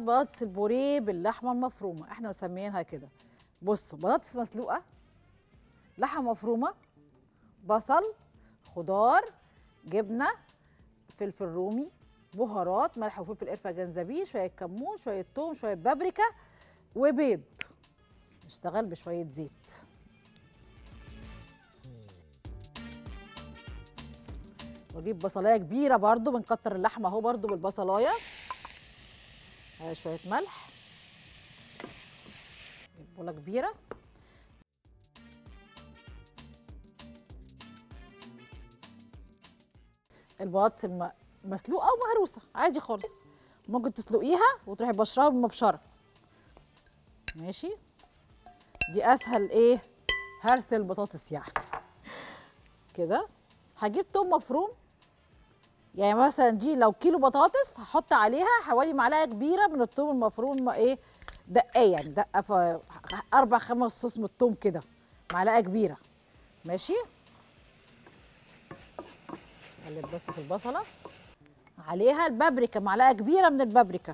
بطاطس البوريه باللحمه المفرومه احنا مسميينها كده بصوا بطاطس مسلوقه لحمه مفرومه بصل خضار جبنه فلفل رومي بهارات ملح وفلفل قرفه جنزبيل شويه كمون شويه توم شويه بابريكا وبيض نشتغل بشويه زيت واجيب بصلايه كبيره برضو بنكتر اللحمه اهو برضو بالبصلايه آه شويه ملح بوله كبيره البطاطس الم- مسلوقه ومهروسه عادي خالص ممكن تسلقيها وتروحي بشرها بمبشره ماشي دي اسهل ايه هرس البطاطس يعني كده هجيب توم مفروم يعني مثلا دي لو كيلو بطاطس هحط عليها حوالي معلقه كبيره من الثوم المفروم ايه دقايه يعني دقه ف- اربع خمس صوص من الثوم كده معلقه كبيره ماشي اقلب بس في البصله عليها البابريكا معلقه كبيره من البابريكا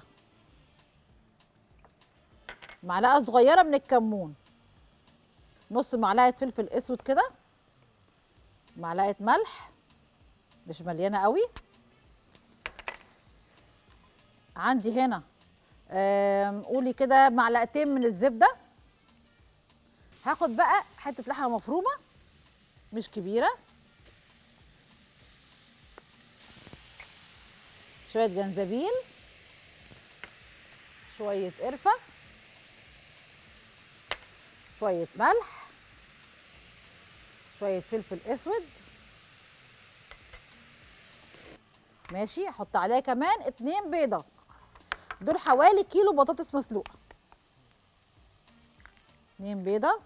معلقه صغيره من الكمون نص معلقه فلفل اسود كده معلقه ملح مش مليانه قوي عندي هنا آم، قولي كده معلقتين من الزبده هاخد بقى حته لحمه مفرومه مش كبيره شويه جنزبيل شويه قرفه شويه ملح شويه فلفل اسود ماشي احط عليها كمان اتنين بيضه دول حوالي كيلو بطاطس مسلوقه اتنين بيضه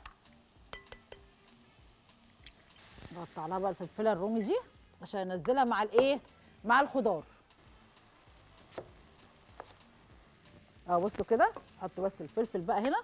بقطع لها بقى الفلفله الرومي دي عشان انزلها مع الايه مع الخضار اه بصوا كده احط بس الفلفل بقى هنا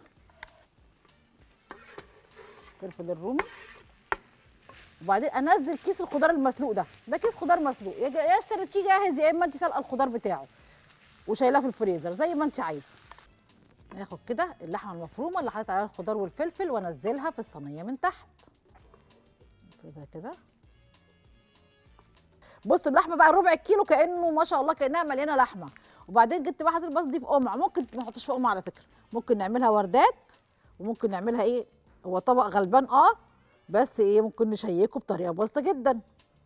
الفلفل الرومي وبعدين انزل كيس الخضار المسلوق ده ده كيس خضار مسلوق يا جا- يا اشتريتيه جاهز يا اما انت سالقه الخضار بتاعه وشايلاه في الفريزر زي ما انت عايزه ناخد كده اللحمه المفرومه اللي حطيت عليها الخضار والفلفل وانزلها في الصينيه من تحت كده كده بصوا اللحمه بقى ربع كيلو كانه ما شاء الله كانها مليانه لحمه وبعدين جبت بقى حطيت البصل دي في قمع ممكن ما نحطش في قمع على فكره ممكن نعملها وردات وممكن نعملها ايه هو طبق غلبان اه بس ايه ممكن نشيكه بطريقه بسيطه جدا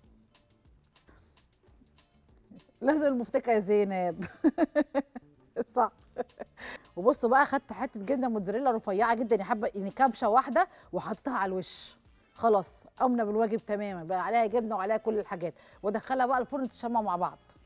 لازم المفتكه يا زينب صح وبصوا بقى خدت حته جبنه موتزاريلا رفيعه جدا يا حبه يعني كبشه واحده وحطيتها على الوش خلاص قمنا بالواجب تماما بقى عليها جبنه وعليها كل الحاجات وادخلها بقى الفرن تشمع مع بعض